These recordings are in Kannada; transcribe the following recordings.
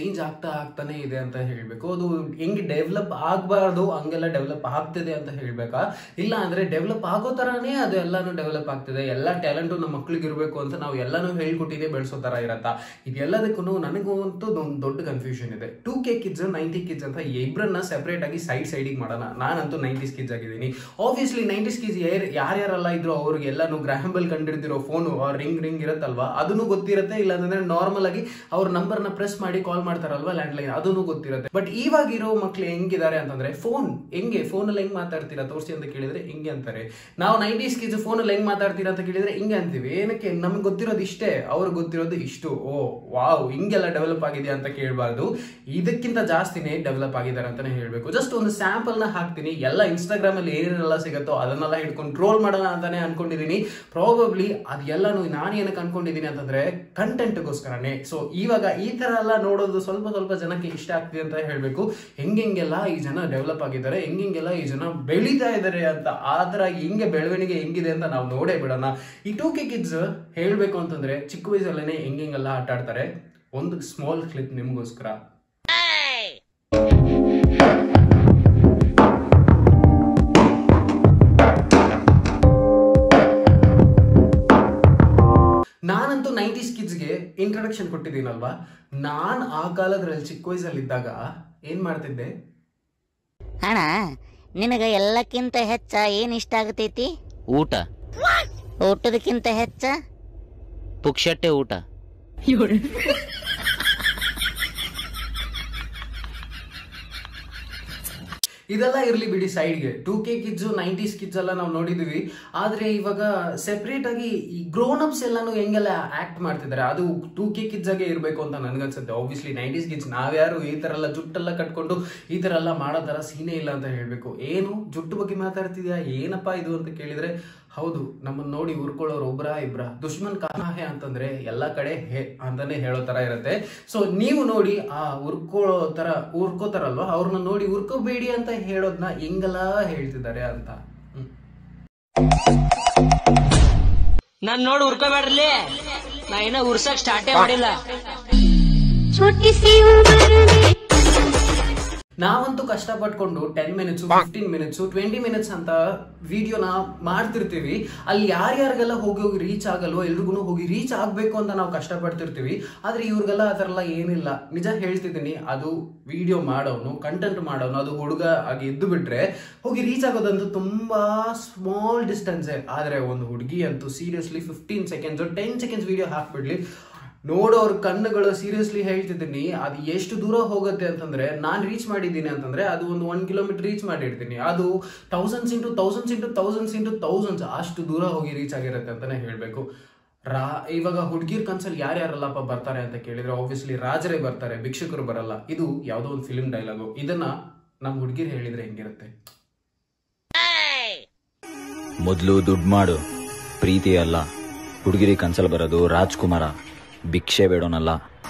ಚೇಂಜ್ ಆಗ್ತಾ ಆಗ್ತಾನೆ ಇದೆ ಅಂತ ಹೇಳ್ಬೇಕು ಅದು ಹೆಂಗೆ ಡೆವಲಪ್ ಆಗಬಾರ್ದು ಹಂಗೆಲ್ಲ ಡೆವಲಪ್ ಆಗ್ತಿದೆ ಅಂತ ಹೇಳ್ಬೇಕಾ ಇಲ್ಲ ಅಂದ್ರೆ ಡೆವಲಪ್ ಆಗೋ ತರಾನೇ ಅದು ಎಲ್ಲಾನು ಡೆವಲಪ್ ಆಗ್ತಿದೆ ಎಲ್ಲ ಟ್ಯಾಲೆಂಟು ನಮ್ಮ ಮಕ್ಳಿಗೆ ಇರಬೇಕು ಅಂತ ನಾವು ಎಲ್ಲಾನು ಹೇಳ್ಕೊಟ್ಟಿದೆ ಬೆಳೆಸೋ ತರ ಇರತ್ತಾ ಇದೆಲ್ಲದಕ್ಕೂ ನನಗೂ ಅಂತೂ ಒಂದು ದೊಡ್ಡ ಕನ್ಫ್ಯೂಷನ್ ಇದೆ two K kids ninety kids ಅಂತ ಇಬ್ಬರನ್ನ ಸೆಪರೇಟ್ ಆಗಿ ಸೈಡ್ ಸೈಡಿಗೆ ಮಾಡೋಣ ನಾನಂತೂ ನೈಂಟೀಸ್ ಕಿಡ್ಸ್ ಆಗಿದ್ದೀನಿ ಆಬ್ವಿಯಸ್ಲಿ ನೈಂಟೀಸ್ ಕಿಡ್ಸ್ ಯಾರ್ಯಾರೆಲ್ಲ ಇದ್ರು ಅವ್ರಿಗೆಲ್ಲಾನು ಗ್ರಾಹಂಬಲ್ ಕಂಡಿಡ್ದಿರೋ ಫೋನು ರಿಂಗ್ ರಿಂಗ್ ಇರುತ್ತಲ್ವಾ ಅದನ್ನು ಗೊತ್ತಿರುತ್ತೆ ಇಲ್ಲ ಅಂದ್ರೆ ನಾರ್ಮಲ್ ಆಗಿ ಅವ್ರ ನಂಬರ್ನ ಪ್ರೆಸ್ ಮಾಡಿ ಕಾಲ್ ಮಾಡ್ತಾರಲ್ವಾ ಲ್ಯಾಂಡ್ ಲೈನ್ ಅದನ್ನು ಗೊತ್ತಿರುತ್ತೆ ಬಟ್ ಇವಾಗ ಇರೋ ಮಕ್ಳು ಹೆಂಗಿದ್ದಾರೆ ಅಂತಂದ್ರೆ ಫೋನ್ ಹೆಂಗೆ ಫೋನಲ್ಲಿ ಹೆಂಗ್ ಮಾತಾಡ್ತೀರಾ ತೋರಿಸಿ ಅಂತ ಕೇಳಿದ್ರೆ ಹಿಂಗೆ ಅಂತಾರೆ ನಾವು ನೈಂಟೀಸ್ ಕಿಡ್ಸ್ ಫೋನಲ್ಲಿ ಹೆಂಗ್ ಮಾತಾಡ್ತೀರಾ ಅಂತ ಕೇಳಿದ್ರೆ ಹಿಂಗೆ ಅಂತೀವಿ ಏನಕ್ಕೆ ನಮ್ಗೆ ಗೊತ್ತಿರೋದು ಇಷ್ಟೇ ಅವ್ರಿಗೆ ಗೊತ್ತಿರೋದು ಇಷ್ಟು ಓ ವಾವ್ ಹಿಂಗೆಲ್ಲ ಡೆವಲಪ್ ಆಗಿದೆ ಅಂತ ಕೇಳಬಾರ್ದು ಇದಕ್ಕಿಂತ ಜಾಸ್ತಿನೇ ಡೆವಲಪ್ ಆಗಿದ್ದಾರೆ ಅಂತಾನೆ ಹೇಳ್ಬೇಕು ಜಸ್ಟ್ ಒಂದು ಸ್ಯಾಂಪಲ್ ನ ಹಾಕ್ತೀನಿ ಎಲ್ಲ ಇನ್ಸ್ಟಾಗ್ರಾಮ್ ಅಲ್ಲಿ ಏನೇನೆಲ್ಲ ಸಿಗುತ್ತೋ ಅದನ್ನೆಲ್ಲ ಹಿಡ್ಕೊಂಡು ಟ್ರೋಲ್ ಮಾಡೋಣ ಅಂತಾನೆ ಅನ್ಕೊಂಡಿದೀನಿ ಪ್ರಾಬಬ್ಲಿ ಅದೆಲ್ಲನೂ ನಾನು ಏನಕ್ಕೆ ಅನ್ಕೊಂಡಿದೀನಿ ಅಂತಂದ್ರೆ ಕಂಟೆಂಟ್ಗೋಸ್ಕರನೇ ಸೊ ಇವಾಗ ಈ ತರ ಎಲ್ಲ ನೋಡೋದು ಸ್ವಲ್ಪ ಸ್ವಲ್ಪ ಜನಕ್ಕೆ ಇಷ್ಟ ಆಗ್ತಿದೆ ಅಂತ ಹೇಳ್ಬೇಕು ಹೆಂಗೆಲ್ಲ ಈ ಜನ ಡೆವಲಪ್ ಆಗಿದ್ದಾರೆ ಹೆಂಗೆಲ್ಲ ಈ ಜನ ಬೆಳೀತಾ ಇದ್ದಾರೆ ಅಂತ ಆತರ ಹಿಂಗೆ ಬೆಳವಣಿಗೆ ಹೆಂಗಿದೆ ಅಂತ ನಾವು ನೋಡೇ ಬಿಡೋಣ ಈ ಟೂ ಕೆ ಕಿಡ್ಸ್ ಹೇಳ್ಬೇಕು ಅಂತಂದ್ರೆ ಚಿಕ್ಕ ವಯಸ್ಸಲ್ಲೇನೆ ಹೆಂಗೆಲ್ಲ ಆಟ ಆಡ್ತಾರೆ ಒಂದು ಸ್ಮಾಲ್ ಕ್ಲಿಪ್ ನಿಮಗೋಸ್ಕರ ನಾನಂತೂ ನೈಂಟೀಸ್ ಕಿಡ್ಸ್ಗೆ ಇಂಟ್ರಡಕ್ಷನ್ ಕೊಟ್ಟಿದ್ದೀನಲ್ವಾ ನಾನ್ ಆ ಕಾಲದ್ರಲ್ಲಿ ಚಿಕ್ಕ ವಯಸ್ಸಲ್ಲಿದ್ದಾಗ ಏನ್ ಮಾಡ್ತಿದ್ದೆ ಅಣ್ಣ ನಿನಗ ಎಲ್ಲಕ್ಕಿಂತ ಹೆಚ್ಚ ಏನ್ ಇಷ್ಟ ಆಗತೈತಿ ಊಟ ಊಟದಕ್ಕಿಂತ ಹೆಚ್ಚ ಪುಕ್ಷಟ್ಟೆ ಊಟ ಇದೆಲ್ಲ ಇರ್ಲಿ ಬಿಡಿ ಸೈಡ್ಗೆ two K kids nineties kids ಎಲ್ಲ ನಾವು ನೋಡಿದೀವಿ ಆದ್ರೆ ಇವಾಗ ಸೆಪರೇಟ್ ಆಗಿ ಈ ಗ್ರೋನ್ ಅಪ್ಸ್ ಎಲ್ಲಾನು ಹೆಂಗೆಲ್ಲ ಆಕ್ಟ್ ಮಾಡ್ತಿದ್ದಾರೆ ಅದು ಟೂ ಕೆ ಕಿಡ್ಸ್ ಆಗೆ ಇರಬೇಕು ಅಂತ ನನ್ಗನ್ಸುತ್ತೆ ಆಬ್ವಿಯಸ್ಲಿ ನೈಂಟೀಸ್ ಕಿಡ್ಸ್ ನಾವ್ಯಾರು ಈ ತರ ಎಲ್ಲ ಜುಟ್ಟೆಲ್ಲ ಕಟ್ಕೊಂಡು ಈ ತರ ಎಲ್ಲ ಮಾಡೋ ತರ ಸೀನೇ ಇಲ್ಲ ಅಂತ ಹೇಳ್ಬೇಕು ಏನು ಜುಟ್ಟು ಬಗ್ಗೆ ಮಾತಾಡ್ತಿದ್ಯಾ ಏನಪ್ಪಾ ಇದು ಅಂತ ಕೇಳಿದ್ರೆ ಹೌದು ನಮ್ಮನ್ನ ನೋಡಿ ಉರ್ಕೊಳ್ಳೋರು ಒಬ್ರ ಇಬ್ರ ದುಶ್ಮನ್ ಕಾನ ಹೇ ಅಂತಂದ್ರೆ ಎಲ್ಲಾ ಕಡೆ ಹೇ ಅಂತಾನೆ ಹೇಳೋ ತರ ಇರುತ್ತೆ ಸೊ ನೀವು ನೋಡಿ ಆ ಉರ್ಕೊಳ್ಳೋ ತರ ಉರ್ಕೋತಾರಲ್ವಾ ಅವ್ರನ್ನ ನೋಡಿ ಉರ್ಕೋಬೇಡಿ ಅಂತ ಹೇಳೋದ್ನ ಹೆಂಗೆಲ್ಲ ಹೇಳ್ತಿದ್ದಾರೆ ಅಂತ ಹ್ಮ್. ನಾನ್ ನೋಡಿ ಉರ್ಕೋಬೇಡ್ರಲಿ ನಾ ಇನ್ನ ಉರ್ಸಕ್ ಸ್ಟಾರ್ಟೇ ಮಾಡಿಲ್ಲ छोटी सी उम्र में ನಾವಂತೂ ಕಷ್ಟಪಟ್ಕೊಂಡು ten minutes fifteen minutes twenty minutes ಅಂತ ವಿಡಿಯೋನ ಮಾಡ್ತಿರ್ತೀವಿ ಅಲ್ಲಿ ಯಾರ್ಯಾರಿಗೆಲ್ಲ ಹೋಗಿ ಹೋಗಿ ರೀಚ್ ಆಗಲ್ವೋ ಎಲ್ರಿಗೂ ಹೋಗಿ ರೀಚ್ ಆಗ್ಬೇಕು ಅಂತ ನಾವು ಕಷ್ಟಪಡ್ತಿರ್ತೀವಿ ಆದ್ರೆ ಇವ್ರಿಗೆಲ್ಲ ಆ ಥರ ಎಲ್ಲ ಏನಿಲ್ಲ ನಿಜ ಹೇಳ್ತಿದ್ದೀನಿ ಅದು ವಿಡಿಯೋ ಮಾಡೋನು ಕಂಟೆಂಟ್ ಮಾಡೋನು ಅದು ಹುಡುಗ ಆಗಿ ಇದ್ದು ಬಿಟ್ರೆ ಹೋಗಿ ರೀಚ್ ಆಗೋದಂತೂ ತುಂಬಾ ಸ್ಮಾಲ್ ಡಿಸ್ಟೆನ್ಸೇ ಆದ್ರೆ ಒಂದು ಹುಡುಗಿ ಅಂತೂ seriously fifteen seconds ten seconds video ಹಾಕ್ಬಿಡ್ಲಿ ನೋಡೋರ್ ಕಣ್ಣುಗಳು ಸೀರಿಯಸ್ಲಿ ಹೇಳ್ತಿದ್ದೀನಿ ಅದು ಎಷ್ಟು ದೂರ ಹೋಗುತ್ತೆ ಅಂತಂದ್ರೆ ನಾನು ರೀಚ್ ಮಾಡಿದ್ದೀನಿ ಅಂತಂದ್ರೆ ಅದು ಒಂದು ಒನ್ ಕಿಲೋಮೀಟರ್ ರೀಚ್ ಮಾಡಿರ್ತೀನಿ ಅದು thousands into thousands into thousands into thousands ಅಷ್ಟು ದೂರ ಹೋಗಿ ರೀಚ್ ಆಗಿರುತ್ತೆ ಅಂತಾನೆ ಹೇಳ್ಬೇಕು ರಾ ಇವಾಗ ಹುಡುಗಿರ್ ಕನ್ಸಲ್ಲಿ ಯಾರ್ಯಾರಲ್ಲಪ್ಪ ಬರ್ತಾರೆ ಅಂತ ಕೇಳಿದ್ರೆ ಆಬ್ವಿಯಸ್ಲಿ ರಾಜರೇ ಬರ್ತಾರೆ ಭಿಕ್ಷುಕರು ಬರಲ್ಲ ಇದು ಯಾವುದೋ ಒಂದು ಫಿಲ್ಮ್ ಡೈಲಾಗು ಇದನ್ನ ನಮ್ಮ ಹುಡುಗಿರ್ ಹೇಳಿದ್ರೆ ಹೆಂಗಿರುತ್ತೆ ಮೊದಲು ದುಡ್ಡು ಮಾಡು ಪ್ರೀತಿ ಅಲ್ಲ ಹುಡುಗಿರಿ ಕನ್ಸಲ್ ಬರೋದು ರಾಜ್ಕುಮಾರ ಭಿಕ್ಷೆ ಬೇಡೋನಲ್ಲ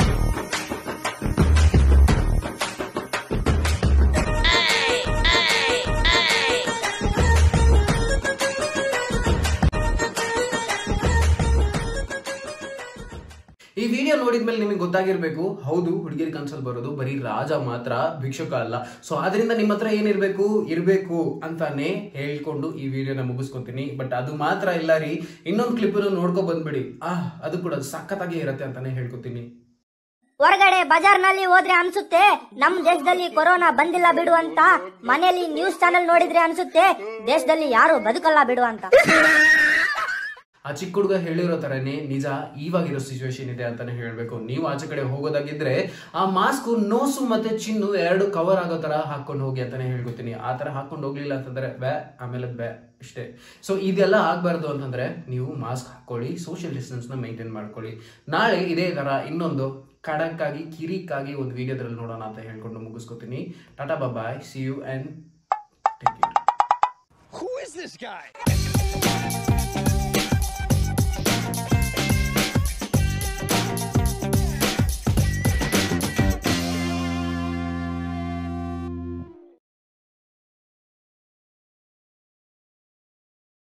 ಈ ವಿಡಿಯೋ ನೋಡಿದ್ಮೇಲೆ ನಿಮಗೆ ಗೊತ್ತಾಗಿರ್ಬೇಕು ಹೌದು ಹುಡುಗಿರ್ ಕನ್ಸಲ್ ಬರೋದು ಬರೀ ರಾಜ ಮಾತ್ರ ಭಿಕ್ಷುಕ ಅಲ್ಲ ಸೊ ಅದರಿಂದ ನಿಮ್ಮ ಹತ್ರ ಏನಿರ್ಬೇಕು ಇರ್ಬೇಕು ಅಂತಾನೆ ಹೇಳ್ಕೊಂಡು ಈ ವಿಡಿಯೋನ ಮುಗಿಸ್ಕೊತೀನಿ ಬಟ್ ಅದು ಮಾತ್ರ ಇಲ್ಲ ರೀ ಇನ್ನೊಂದು ಕ್ಲಿಪ್ ನೋಡ್ಕೊ ಬಂದ್ಬಿಡಿ ಆ ಅದು ಕೂಡ ಸಖತ್ತಾಗಿ ಇರತ್ತೆ ಅಂತಾನೆ ಹೇಳ್ಕೊತೀನಿ ಹೊರಗಡೆ ಬಜಾರ್ನಲ್ಲಿ ಹೋದ್ರೆ ಅನ್ಸುತ್ತೆ ನಮ್ ದೇಶದಲ್ಲಿ ಕೊರೋನಾ ಬಂದಿಲ್ಲ ಬಿಡು ಅಂತ ಮನೆಯಲ್ಲಿ ನ್ಯೂಸ್ ಚಾನೆಲ್ ನೋಡಿದ್ರೆ ಅನ್ಸುತ್ತೆ ದೇಶದಲ್ಲಿ ಯಾರು ಬದುಕಲ್ಲ ಬಿಡು ಅಂತ ಆ ಚಿಕ್ಕ ಹುಡುಗ ಹೇಳಿರೋ ತರನೇ ನಿಜ ಇವಾಗಿರೋ ಸಿಚುವೇಶನ್ ಇದೆ ಅಂತಾನೆ ಹೇಳ್ಬೇಕು ನೀವು ಆಚೆ ಕಡೆ ಹೋಗೋದಾಗಿದ್ರೆ ಆ ಮಾಸ್ಕ್ ನೋಸು ಮತ್ತೆ ಚಿನ್ನು ಎರಡು ಕವರ್ ಆಗೋ ತರ ಹಾಕೊಂಡು ಹೋಗಿ ಅಂತಾನೆ ಹೇಳ್ಕೊತೀನಿ ಆ ತರ ಹಾಕೊಂಡು ಹೋಗ್ಲಿಲ್ಲ ಅಂತಂದ್ರೆ ಬ್ಯಾ ಆಮೇಲೆ ಬ್ಯಾ ಇಷ್ಟೇ ಸೊ ಇದೆಲ್ಲ ಆಗ್ಬಾರ್ದು ಅಂತಂದ್ರೆ ನೀವು ಮಾಸ್ಕ್ ಹಾಕೊಳ್ಳಿ ಸೋಷಿಯಲ್ ಡಿಸ್ಟೆನ್ಸ್ ನ ಮೇಂಟೈನ್ ಮಾಡ್ಕೊಳ್ಳಿ ನಾಳೆ ಇದೇ ತರ ಇನ್ನೊಂದು ಖಡಕ್ ಆಗಿ ಕಿರಿಕಾಗಿ ಒಂದು ವಿಡಿಯೋದ್ರಲ್ಲಿ ನೋಡೋಣ ಅಂತ ಹೇಳ್ಕೊಂಡು ಮುಗಿಸ್ಕೊತೀನಿ tata bye see you and take care Who is this guy?